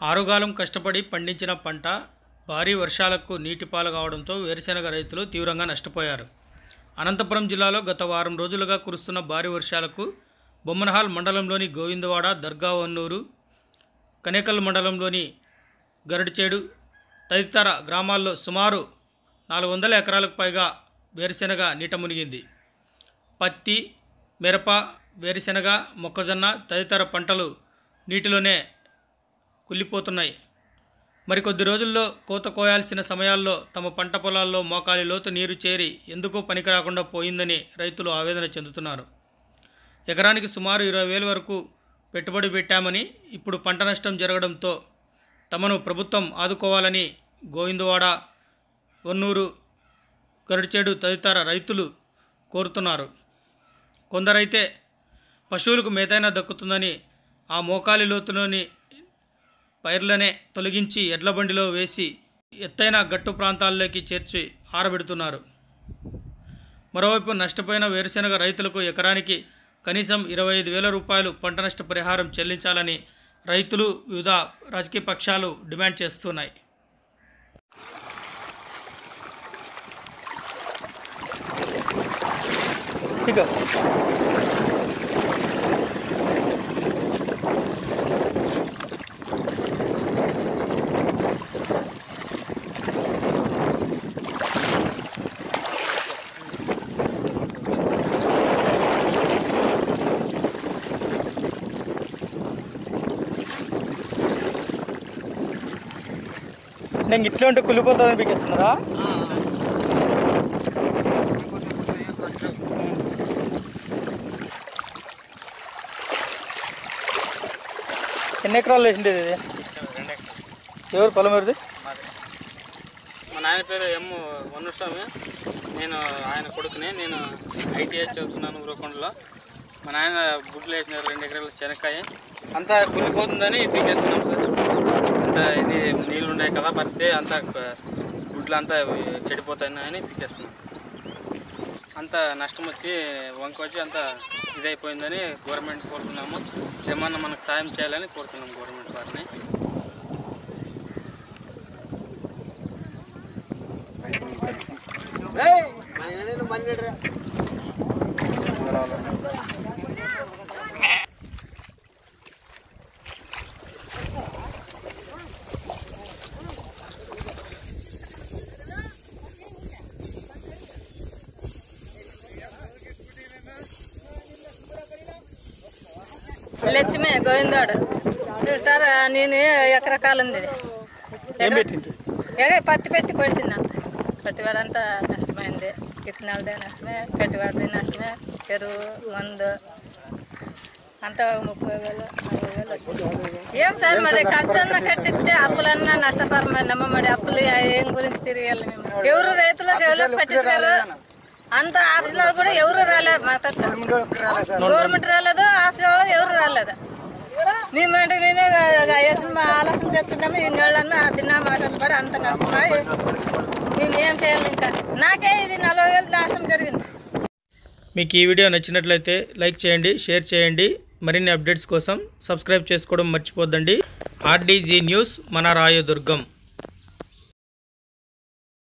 ఆరుగాలం కష్టపడి పండించిన పంట భారీ వర్షాలకు నీటిపాలు కావడంతో వేరుశెనగ రైతులు తీవ్రంగా నష్టపోయారు అనంతపురం జిల్లాలో గత వారం రోజులుగా కురుస్తున్న భారీ వర్షాలకు బొమ్మనహాల్ మండలంలోని గోవిందవాడ దర్గావన్నూరు కనేకల్ మండలంలోని గరడిచేడు తదితర గ్రామాల్లో సుమారు నాలుగు వందల ఎకరాలకు పైగా వేరుశెనగ నీట మునిగింది పత్తి మిరప వేరుశెనగ మొక్కజొన్న తదితర పంటలు నీటిలోనే కుళ్ళిపోతున్నాయి మరికొద్ది రోజుల్లో కోత కోయాల్సిన సమయాల్లో తమ పంట పొలాల్లో మోకాలి లోతు నీరు చేరి ఎందుకో పనికి రాకుండా పోయిందని రైతులు ఆవేదన చెందుతున్నారు ఎకరానికి సుమారు ఇరవై వేల వరకు పెట్టుబడి పెట్టామని ఇప్పుడు పంట నష్టం జరగడంతో తమను ప్రభుత్వం ఆదుకోవాలని గోవిందవాడ వన్నూరు గరుడిచేడు తదితర రైతులు కోరుతున్నారు కొందరైతే పశువులకు మేతైనా దక్కుతుందని ఆ మోకాలి లోతులోని పైర్లనే తొలగించి ఎడ్ల బండిలో వేసి ఎత్తైన గట్టు ప్రాంతాల్లోకి చేర్చి ఆరబెడుతున్నారు మరోవైపు నష్టపోయిన వేరుశెనగ రైతులకు ఎకరానికి కనీసం ఇరవై ఐదు వేల రూపాయలు పంట నష్ట పరిహారం చెల్లించాలని రైతులు వివిధ రాజకీయ పక్షాలు డిమాండ్ చేస్తున్నాయి నేను ఇట్లా ఉంటే కుళ్ళిపోతుందని పీకేస్తున్నారా ఎన్ని ఎకరాలు వేసింది ఇది ఎవరు పొలం ఎవరిది మా నాయన పేరు ఎం వన్నుస్వామి నేను ఆయన కొడుకుని నేను ఐటీఐ చదువుతున్నాను గురకొండలో మా నాయన గుడ్లు వేసిన రెండు ఎకరాల చెనక్కాయ అంతా కుళ్ళిపోతుందని పీకేస్తున్నాం సార్ అంత ఇది నీళ్ళు ఉన్నాయి కదా పడితే అంతా క- గుడ్లు అంతా చెడిపోతాయని పీకేస్తున్నాం అంత నష్టం వచ్చి వంక వచ్చి అంత ఇదైపోయిందని గవర్నమెంట్ కోరుతున్నాము ఏమన్నా మనకు సాయం చేయాలని కోరుతున్నాం గవర్నమెంట్ వారిని లక్ష్మి గోవిందాడు చూడు సార్ నేను ఎకరకాలు ఉంది ఇది. ఏం పెట్టిండ్రు ఏ పత్తి పెట్టి కొడిసింది అంత పెట్టుబడి అంతా నష్టమైంది విత్తనాలదే నష్టమే పెట్టుబడి నష్టమే ఎరువు మందు అంతా ముప్పై వేలు నలభై వేలు వచ్చింది ఏం సార్ మరి ఖర్చు అన్నా కట్టిస్తే అప్పులన్నా నష్టపరమైనమ్మా మరి అప్పులు ఏం గురించి తిరిగాలి మేము ఎవరు రైతుల చెవులకు పట్టించుకోరు అంత ఆఫీసులో కూడా ఎవరు రాలేదు మా తక్కువ గవర్నమెంట్ రాలేదు ఆఫీస్ వాళ్ళు ఎవరు రాలేదు మేమంటే మేమే వేసిన మా ఆలోచన చేస్తుంటాము ఈ నీళ్ళన్నా తిన్నా మాటలు పడి అంత నష్టమై మేము ఏం చేయాలి ఇంకా నాకే ఇది నలభై వేలు నష్టం జరిగింది మీకు ఈ వీడియో నచ్చినట్లయితే లైక్ చేయండి షేర్ చేయండి మరిన్ని అప్డేట్స్ కోసం సబ్స్క్రైబ్ చేసుకోవడం మర్చిపోద్దండి ఆర్డీజీ న్యూస్ మన రాయదుర్గం